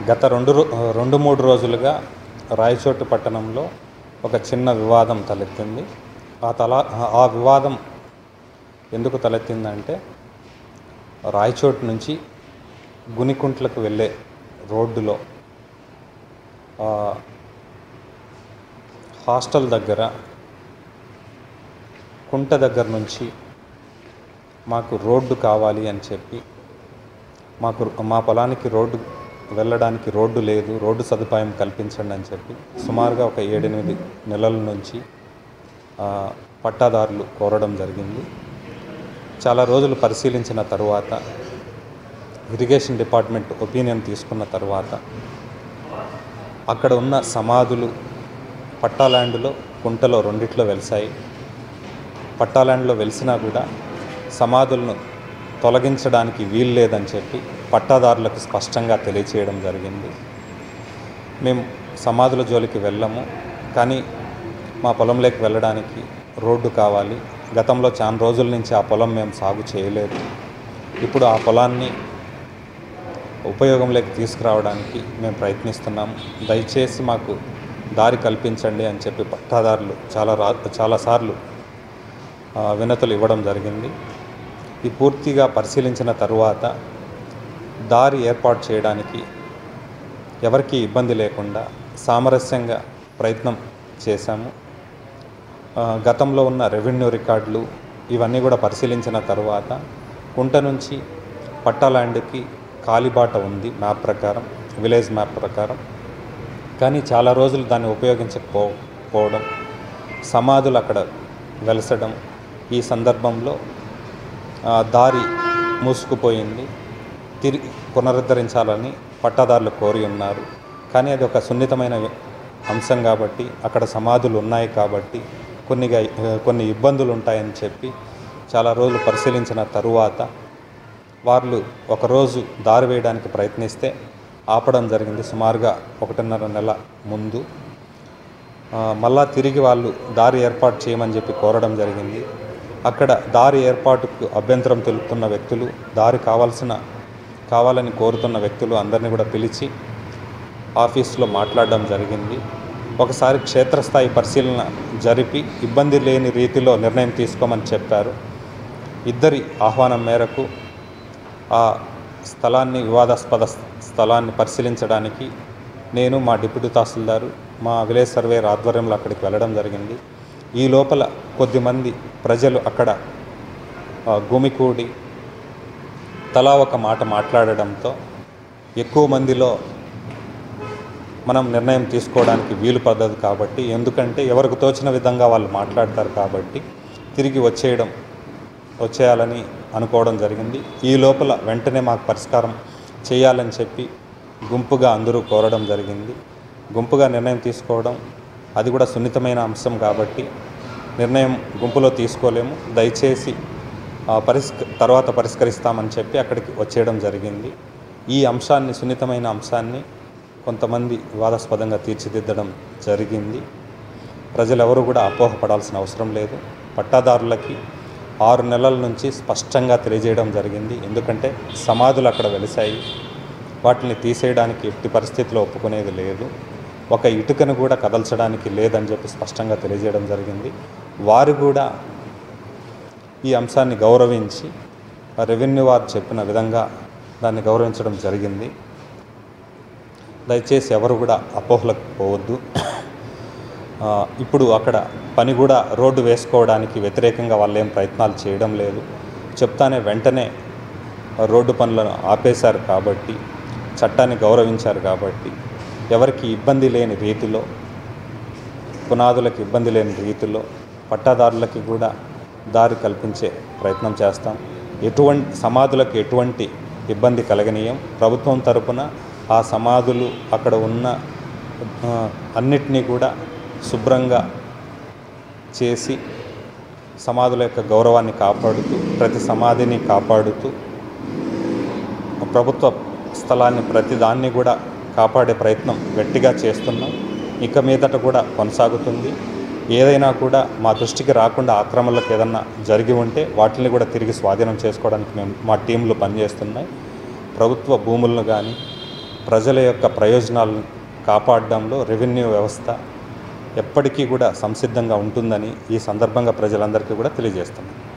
గత రెండు రో- రెండు మూడు రోజులుగా రాయచోటి పట్టణంలో ఒక చిన్న వివాదం తలెత్తింది ఆ తల ఆ వివాదం ఎందుకు తలెత్తిందంటే రాయచోటి నుంచి గునికుంట్లకు వెళ్ళే రోడ్డులో ఆ, హాస్టల్ దగ్గర కుంట దగ్గర నుంచి మాకు రోడ్డు కావాలి అని చెప్పి మాకు మా పొలానికి రోడ్డు వెళ్ళడానికి రోడ్డు లేదు రోడ్డు సదుపాయం కల్పించండి అని చెప్పి సుమారుగా ఒక ఏడెనిమిది నెలల నుంచి ఆ, పట్టాదారులు కోరడం జరిగింది చాలా రోజులు పరిశీలించిన తరువాత ఇరిగేషన్ డిపార్ట్మెంట్ ఒపీనియన్ తీసుకున్న తర్వాత అక్కడ ఉన్న సమాధులు పట్టా ల్యాండ్లో కుంటలో రెండిట్లో వెలిసాయి పట్టా ల్యాండ్లో వెలిసినా కూడా సమాధులను తొలగించడానికి వీలు లేదని చెప్పి పట్టాదారులకు స్పష్టంగా తెలియచేయడం జరిగింది మేము సమాధుల జోలికి వెళ్ళము కానీ మా పొలంలోకి వెళ్ళడానికి రోడ్డు కావాలి గతంలో చాలా రోజుల నుంచి ఆ పొలం మేము సాగు చేయలేదు ఇప్పుడు ఆ పొలాన్ని ఉపయోగంలోకి తీసుకురావడానికి మేము ప్రయత్నిస్తున్నాము దయచేసి మాకు దారి కల్పించండి అని చెప్పి పట్టాదారులు చాలా రా చాలాసార్లు ఆ, వినతులు ఇవ్వడం జరిగింది ఈ పూర్తిగా పరిశీలించిన తరువాత దారి ఏర్పాటు చేయడానికి ఎవరికీ ఇబ్బంది లేకుండా సామరస్యంగా ప్రయత్నం చేశాము ఆ, గతంలో ఉన్న రెవెన్యూ రికార్డులు ఇవన్నీ కూడా పరిశీలించిన తరువాత కుంట నుంచి పట్టా ల్యాండ్కి కాలిబాట ఉంది మ్యాప్ ప్రకారం విలేజ్ మ్యాప్ ప్రకారం కానీ చాలా రోజులు దాన్ని ఉపయోగించకపో పోవడం సమాధులు అక్కడ వెలసడం ఈ సందర్భంలో ఆ, దారి మూసుకుపోయింది తిరిగి పునరుద్ధరించాలని పట్టాదారులు కోరి ఉన్నారు కానీ అది ఒక సున్నితమైన అంశం కాబట్టి అక్కడ సమాధులు ఉన్నాయి కాబట్టి కొన్ని గా- కొన్ని ఇబ్బందులు ఉంటాయని చెప్పి చాలా రోజులు పరిశీలించిన తరువాత వాళ్ళు ఒకరోజు దారి వేయడానికి ప్రయత్నిస్తే ఆపడం జరిగింది సుమారుగా ఒకటిన్నర నెల ముందు ఆ, మళ్ళా తిరిగి వాళ్ళు దారి ఏర్పాటు చేయమని చెప్పి కోరడం జరిగింది అక్కడ దారి ఏర్పాటుకు అభ్యంతరం తెలుపుతున్న వ్యక్తులు దారి కావాల్సిన కావాలని కోరుతున్న వ్యక్తులు అందరినీ కూడా పిలిచి ఆఫీస్లో మాట్లాడడం జరిగింది ఒకసారి క్షేత్రస్థాయి పరిశీలన జరిపి ఇబ్బంది లేని రీతిలో నిర్ణయం తీసుకోమని చెప్పారు ఇద్దరి ఆహ్వానం మేరకు ఆ స్థలాన్ని వివాదాస్పద స్థలాన్ని పరిశీలించడానికి నేను మా డిప్యూటీ తహసీల్దారు మా విలేజ్ సర్వేయర్ ఆధ్వర్యంలో అక్కడికి వెళ్ళడం జరిగింది ఈ లోపల కొద్దిమంది ప్రజలు అక్కడ ఆ, గుమికూడి తలా ఒక మాట మాట్లాడడంతో ఎక్కువ మందిలో మనం నిర్ణయం తీసుకోవడానికి వీలు పడదు కాబట్టి ఎందుకంటే ఎవరికి తోచిన విధంగా వాళ్ళు మాట్లాడతారు కాబట్టి తిరిగి వచ్చేయడం వచ్చేయాలని అనుకోవడం జరిగింది ఈ లోపల వెంటనే మాకు పరిష్కారం చేయాలని చెప్పి గుంపుగా అందరూ కోరడం జరిగింది గుంపుగా నిర్ణయం తీసుకోవడం అది కూడా సున్నితమైన అంశం కాబట్టి నిర్ణయం గుంపులో తీసుకోలేము దయచేసి ఆ, పరిష్క తర్వాత పరిష్కరిస్తామని చెప్పి అక్కడికి వచ్చేయడం జరిగింది ఈ అంశాన్ని సున్నితమైన అంశాన్ని కొంతమంది వివాదాస్పదంగా తీర్చిదిద్దడం జరిగింది ప్రజలెవరూ కూడా అపోహపడాల్సిన అవసరం లేదు పట్టాదారులకి ఆరు నెలల నుంచి స్పష్టంగా తెలియజేయడం జరిగింది ఎందుకంటే సమాధులు అక్కడ వెలిసాయి వాటిని తీసేయడానికి ఎట్టి పరిస్థితిలో ఒప్పుకునేది లేదు ఒక ఇటుకను కూడా కదల్చడానికి లేదని చెప్పి స్పష్టంగా తెలియజేయడం జరిగింది వారు కూడా ఈ అంశాన్ని గౌరవించి ఆ రెవెన్యూ వారు చెప్పిన విధంగా దాన్ని గౌరవించడం జరిగింది దయచేసి ఎవరు కూడా అపోహలకు పోవద్దు ఆ, ఇప్పుడు అక్కడ పని కూడా రోడ్డు వేసుకోవడానికి వ్యతిరేకంగా వాళ్ళు ఏం ప్రయత్నాలు చేయడం లేదు చెప్తానే వెంటనే రోడ్డు పనులను ఆపేశారు కాబట్టి చట్టాన్ని గౌరవించారు కాబట్టి ఎవరికి ఇబ్బంది లేని రీతిలో పునాదులకు ఇబ్బంది లేని రీతిలో పట్టాదారులకి కూడా దారి కల్పించే ప్రయత్నం చేస్తాం ఎటువంటి సమాధులకు ఎటువంటి ఇబ్బంది కలగనీయం ప్రభుత్వం తరపున ఆ సమాధులు అక్కడ ఉన్న ఆ, అన్నిటినీ కూడా శుభ్రంగా చేసి సమాధుల యొక్క గౌరవాన్ని కాపాడుతూ ప్రతి సమాధిని కాపాడుతూ ప్రభుత్వ స్థలాన్ని ప్రతి దాన్ని కూడా కాపాడే ప్రయత్నం గట్టిగా చేస్తున్నాం ఇక మీదట కూడా కొనసాగుతుంది ఏదైనా కూడా మా దృష్టికి రాకుండా ఆక్రమణలకు ఏదన్నా జరిగి ఉంటే వాటిని కూడా తిరిగి స్వాధీనం చేసుకోవడానికి మేము మా టీంలు పనిచేస్తున్నాయి ప్రభుత్వ భూములను కానీ ప్రజల యొక్క ప్రయోజనాలను కాపాడడంలో రెవెన్యూ వ్యవస్థ ఎప్పటికీ కూడా సంసిద్ధంగా ఉంటుందని ఈ సందర్భంగా ప్రజలందరికీ కూడా తెలియజేస్తున్నాను